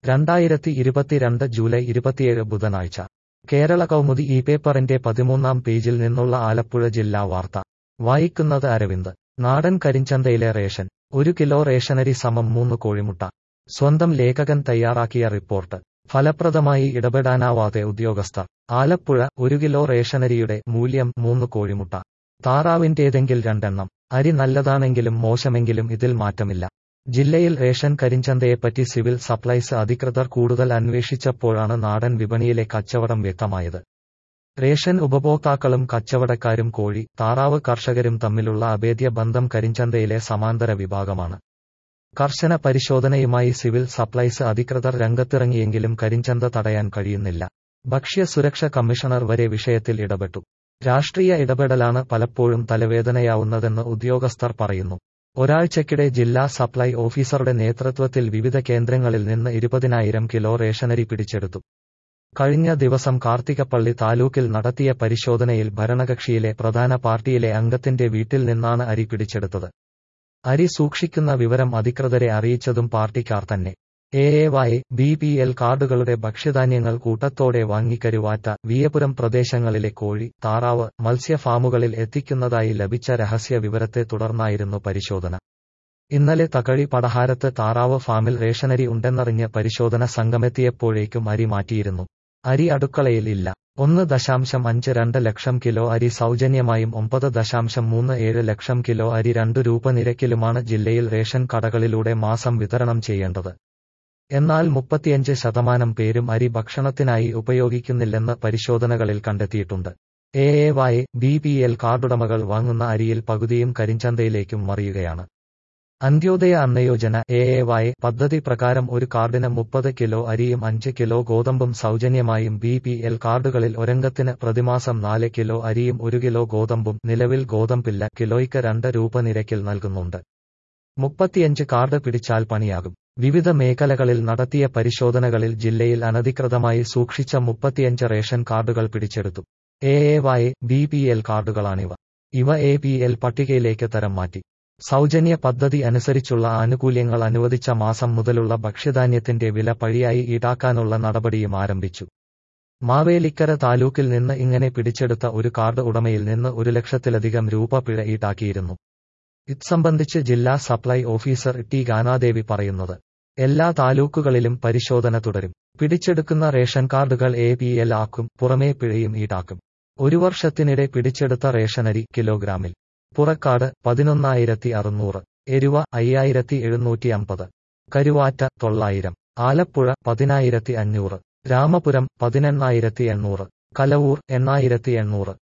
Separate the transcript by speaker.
Speaker 1: രണ്ടായിരത്തി ഇരുപത്തിരണ്ട് ജൂലൈ ഇരുപത്തിയേഴ് ബുധനാഴ്ച കേരള കൗമുദി ഈ പേപ്പറിന്റെ പതിമൂന്നാം പേജിൽ നിന്നുള്ള ആലപ്പുഴ ജില്ലാ വാർത്ത വായിക്കുന്നത് അരവിന്ദ് നാടൻ കരിഞ്ചന്തയിലെ റേഷൻ ഒരു കിലോ റേഷനരി സമം മൂന്ന് കോഴിമുട്ട സ്വന്തം ലേഖകൻ തയ്യാറാക്കിയ റിപ്പോർട്ട് ഫലപ്രദമായി ഇടപെടാനാവാതെ ഉദ്യോഗസ്ഥർ ആലപ്പുഴ ഒരു കിലോ റേഷനരിയുടെ മൂല്യം മൂന്ന് കോഴിമുട്ട താറാവിന്റേതെങ്കിൽ രണ്ടെണ്ണം അരി നല്ലതാണെങ്കിലും മോശമെങ്കിലും ഇതിൽ മാറ്റമില്ല ജില്ലയിൽ റേഷൻ കരിഞ്ചന്തയെപ്പറ്റി സിവിൽ സപ്ലൈസ് അധികൃതർ കൂടുതൽ അന്വേഷിച്ചപ്പോഴാണ് നാടൻ വിപണിയിലെ കച്ചവടം വ്യക്തമായത് റേഷൻ ഉപഭോക്താക്കളും കച്ചവടക്കാരും കോഴി താറാവ് കർഷകരും തമ്മിലുള്ള അഭേദ്യ ബന്ധം കരിഞ്ചന്തയിലെ സമാന്തര വിഭാഗമാണ് കർശന പരിശോധനയുമായി സിവിൽ സപ്ലൈസ് അധികൃതർ രംഗത്തിറങ്ങിയെങ്കിലും കരിഞ്ചന്ത തടയാൻ കഴിയുന്നില്ല ഭക്ഷ്യ സുരക്ഷ കമ്മീഷണർ വരെ വിഷയത്തിൽ ഇടപെട്ടു രാഷ്ട്രീയ ഇടപെടലാണ് പലപ്പോഴും തലവേദനയാവുന്നതെന്ന് ഉദ്യോഗസ്ഥർ പറയുന്നു ഒരാഴ്ചക്കിടെ ജില്ലാ സപ്ലൈ ഓഫീസറുടെ നേതൃത്വത്തിൽ വിവിധ കേന്ദ്രങ്ങളിൽ നിന്ന് ഇരുപതിനായിരം കിലോ റേഷനരി പിടിച്ചെടുത്തു കഴിഞ്ഞ ദിവസം കാർത്തികപ്പള്ളി താലൂക്കിൽ നടത്തിയ പരിശോധനയിൽ ഭരണകക്ഷിയിലെ പ്രധാന പാർട്ടിയിലെ അംഗത്തിന്റെ വീട്ടിൽ നിന്നാണ് അരി പിടിച്ചെടുത്തത് അരി സൂക്ഷിക്കുന്ന വിവരം അധികൃതരെ അറിയിച്ചതും പാർട്ടിക്കാർ തന്നെ A A Y B P L കാർഡുകളുടെ ഭക്ഷ്യധാന്യങ്ങൾ കൂട്ടത്തോടെ വാങ്ങിക്കരുവാറ്റ വിയപുരം പ്രദേശങ്ങളിലെ കോഴി താറാവ് മത്സ്യ ഫാമുകളിൽ എത്തിക്കുന്നതായി ലഭിച്ച രഹസ്യ വിവരത്തെ തുടർന്നായിരുന്നു പരിശോധന ഇന്നലെ തകഴി പടഹാരത്ത് താറാവ് ഫാമിൽ റേഷനരി ഉണ്ടെന്നറിഞ്ഞ് പരിശോധന സംഘമെത്തിയപ്പോഴേക്കും അരി മാറ്റിയിരുന്നു അരി അടുക്കളയിൽ ഇല്ല ഒന്ന് ദശാംശം അഞ്ച് രണ്ട് ലക്ഷം കിലോ അരി സൗജന്യമായും ഒമ്പത് ദശാംശം മൂന്ന് ഏഴ് ലക്ഷം കിലോ അരി രണ്ടു രൂപ നിരക്കിലുമാണ് ജില്ലയിൽ റേഷൻ കടകളിലൂടെ മാസം വിതരണം ചെയ്യേണ്ടത് എന്നാൽ മുപ്പത്തിയഞ്ച് ശതമാനം പേരും അരി ഭക്ഷണത്തിനായി ഉപയോഗിക്കുന്നില്ലെന്ന് പരിശോധനകളിൽ കണ്ടെത്തിയിട്ടുണ്ട് A A Y B P L കാർഡുടമകൾ വാങ്ങുന്ന അരിയിൽ പകുതിയും കരിഞ്ചന്തയിലേക്കും മറിയുകയാണ് Antyodaya Anna Yojana A A Y പദ്ധതി പ്രകാരം ഒരു കാർഡിന് മുപ്പത് കിലോ അരിയും അഞ്ച് കിലോ ഗോതമ്പും സൗജന്യമായും ബി പി എൽ കാർഡുകളിൽ ഒരംഗത്തിന് പ്രതിമാസം നാല് കിലോ അരിയും ഒരു കിലോ ഗോതമ്പും നിലവിൽ ഗോതമ്പില്ല കിലോയ്ക്ക് രണ്ട് രൂപ നിരക്കിൽ നൽകുന്നുണ്ട് മുപ്പത്തിയഞ്ച് കാർഡ് പിടിച്ചാൽ പണിയാകും വിവിധ മേഖലകളിൽ നടത്തിയ പരിശോധനകളിൽ ജില്ലയിൽ അനധികൃതമായി സൂക്ഷിച്ച മുപ്പത്തിയഞ്ച് റേഷൻ കാർഡുകൾ പിടിച്ചെടുത്തു A A Y B P L കാർഡുകളാണിവ ഇവ എ പി എൽ പട്ടികയിലേക്ക് തരം മാറ്റി സൗജന്യ പദ്ധതി അനുസരിച്ചുള്ള ആനുകൂല്യങ്ങൾ അനുവദിച്ച മാസം മുതലുള്ള ഭക്ഷ്യധാന്യത്തിന്റെ വില പഴിയായി ഈടാക്കാനുള്ള നടപടിയും ആരംഭിച്ചു മാവേലിക്കര താലൂക്കിൽ നിന്ന് ഇങ്ങനെ പിടിച്ചെടുത്ത ഒരു കാർഡ് ഉടമയിൽ നിന്ന് ഒരു ലക്ഷത്തിലധികം രൂപ പിഴ ഈടാക്കിയിരുന്നു ഇത് സംബന്ധിച്ച് ജില്ലാ സപ്ലൈ ഓഫീസർ ടി ഗാനാദേവി പറയുന്നത് എല്ലാ താലൂക്കുകളിലും പരിശോധന തുടരും പിടിച്ചെടുക്കുന്ന ration cards A P L ആക്കും പുറമേ പിഴയും ഈടാക്കും ഒരു വർഷത്തിനിടെ പിടിച്ചെടുത്ത റേഷനരി കിലോഗ്രാമിൽ പുറക്കാട് പതിനൊന്നായിരത്തി അറുന്നൂറ് എരുവ അയ്യായിരത്തി എഴുന്നൂറ്റി അമ്പത് കരുവാറ്റ തൊള്ളായിരം ആലപ്പുഴ പതിനായിരത്തി അഞ്ഞൂറ് രാമപുരം പതിനെണ്ണായിരത്തി എണ്ണൂറ് കലവൂർ എണ്ണായിരത്തി എണ്ണൂറ്